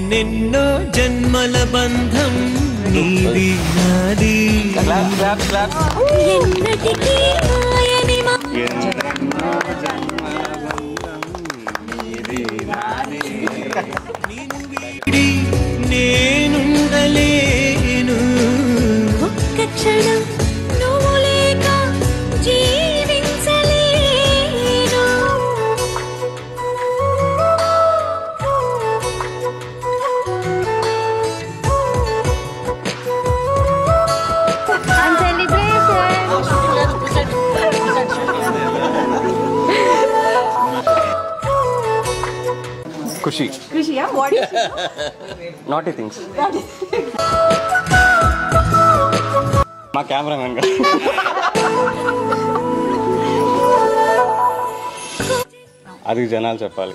ఎన్నెన్నో జన్మల బంధం నీది నాది ఎన్నటికీ మాయని మా విడి నేనుండలేను ఒక్క క్షణం నువ్వు లేక జీవించలేను And celebration. ఖుషి ఖుషియా వాట్ నాట్ ఈ థింగ్స్ మా కెమెరామెన్ గారు అది జనాలు చెప్పాలి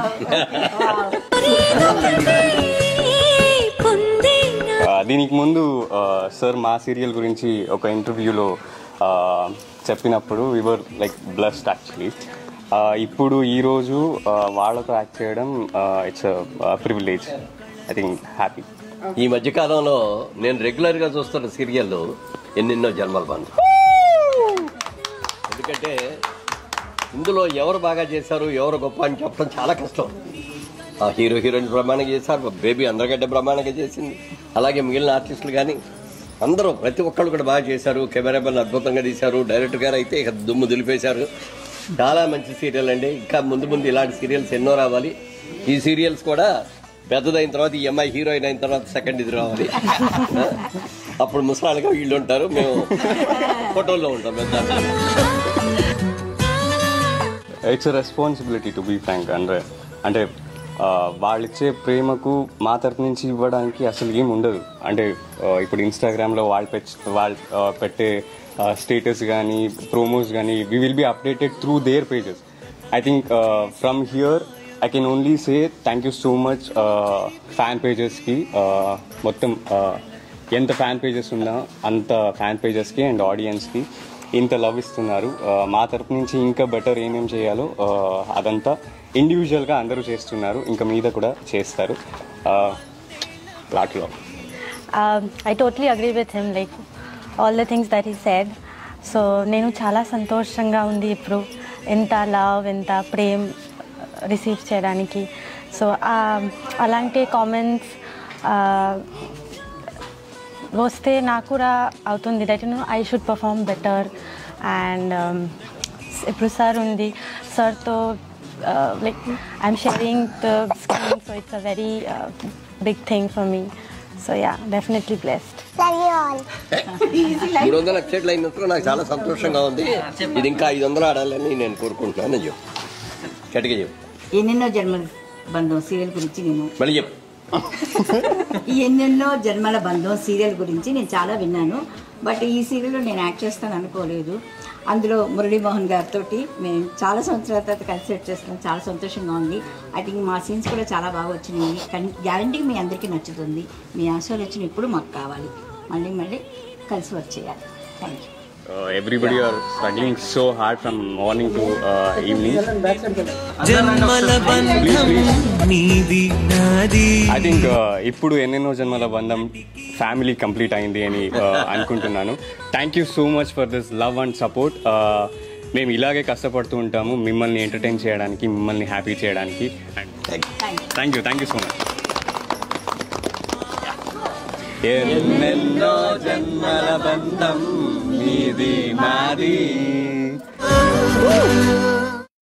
పొందేనా ఆ, దీనికి ముందు ఆ, సార్ మా సీరియల్ గురించి ఒక ఇంటర్వ్యూలో ఆ, చెప్పినప్పుడు వివర్ లైక్ బ్లస్డ్ యాక్చువల్లీ ఇప్పుడు ఈరోజు ఆ, వాళ్ళతో యాక్ట్ చేయడం it's privilege I think happy ఈ మధ్య కాలంలో నేను రెగ్యులర్ గా చూస్తున్న సీరియల్ ఎన్నెన్నో జన్మల బంధం ఎందుకంటే ఇందులో ఎవరు బాగా చేశారు ఎవరు గొప్ప అని చెప్పడం చాలా కష్టం ఆ హీరో హీరోయిన్ బ్రహ్మాండంగా చేశారు బేబీ అందరికంటే బ్రహ్మాండంగా చేసింది అలాగే మిగిలిన ఆర్టిస్టులు కానీ అందరూ ప్రతి ఒక్కళ్ళు కూడా బాగా చేశారు కెమెరామెన్ అద్భుతంగా తీశారు డైరెక్టర్ గారు అయితే ఇక దుమ్ము దులిపేశారు చాలా మంచి సీరియల్ అండి ఇంకా ముందు ముందు ఇలాంటి సీరియల్స్ ఎన్నో రావాలి ఈ సీరియల్స్ కూడా పెద్దదైన తర్వాత ఈ అమ్మాయి హీరోయిన్ అయిన తర్వాత సెకండ్ ఇది రావాలి అప్పుడు ముసలాళ్ళుగా వీళ్ళు ఉంటారు మేము ఫోటోల్లో ఉంటాం పెద్ద it's responsibility to be frank అంటే అంటే ఆ, వాళ్ళిచ్చే ప్రేమకు మా తరపు నుంచి ఇవ్వడానికి అసలు ఏం ఉండదు అంటే ఆ, ఇప్పుడు ఇన్స్టాగ్రామ్లో వాళ్ళు పెట్ వాళ్ళు ఆ, పెట్టే స్టేటస్ కానీ ప్రోమోస్ కానీ we will be updated through their pages I think from here I can only say thank you so much fan పేజెస్కి మొత్తం ఆ, ఎంత ఫ్యాన్ పేజెస్ ఉన్నా అంత ఫ్యాన్ పేజెస్కి అండ్ ఆడియన్స్కి ఇంత లవ్ ఇస్తున్నారు ఆ, మా తరపు నుంచి ఇంకా బెటర్ ఏమేం చేయాలో ఆ, అదంతా ఇండివిజువల్గా అందరూ చేస్తున్నారు ఇంకా మీద కూడా చేస్తారు lot love Um, I totally agree with him, like all the things that he said. So నేను చాలా సంతోషంగా ఉంది ఇప్పుడు ఎంత లవ్ ఎంత ప్రేమ్ రిసీవ్ చేయడానికి సో అలాంటి కామెంట్స్ వస్తే నాకు కూడా అవుతుంది that no I should perform better and ఇప్పుడు సార్ ఉంది సార్తో like I'm sharing the screen so it's a very big thing for me so yeah definitely blessed మూడు వందల వెబ్సైట్లు అయినందుకు నాకు చాలా సంతోషంగా ఉంది ఇది ఇంకా ఐదు వందలు ఆడాలని నేను కోరుకుంటున్నాను చెప్పు గట్టిగా చెప్పు ఎన్నెన్నో జన్మల బంధం సీరియల్ గురించి నేను మళ్ళీ చెప్పు ఈ ఎన్నెన్నో జన్మల బంధం సీరియల్ గురించి నేను చాలా విన్నాను బట్ ఈ సీరియల్లో నేను యాక్ట్ చేస్తాను అనుకోలేదు అందులో మురళీమోహన్ గారితో మేము చాలా సంవత్సరాల తర్వాత కలిసి సెట్ చేస్తున్నాం చాలా సంతోషంగా ఉంది ఐ థింక్ మా సీన్స్ కూడా చాలా బాగా వచ్చినాయి కానీ గ్యారంటీ మీ అందరికీ నచ్చుతుంది మీ ఆశలు ఇప్పుడు మాకు కావాలి మళ్ళీ మళ్ళీ కలిసి వచ్చేయాలి thank you everybody are struggling so hard from morning to evening జన్మల బంధం నీది నాది ఐ థింక్ ఇప్పుడు ఎన్నెన్నో జన్మల బంధం ఫ్యామిలీ కంప్లీట్ అయింది అని uh, అనుకుంటున్నాను thank you so much for this love and support మేము ఇలాగే కష్టపడుతూ ఉంటాము మిమ్మల్ని ఎంటర్టైన్ చేయడానికి మిమ్మల్ని హ్యాపీ చేయడానికి and thank you thank you so much ఎన్నెన్నో జన్మల బంధం మీది మాది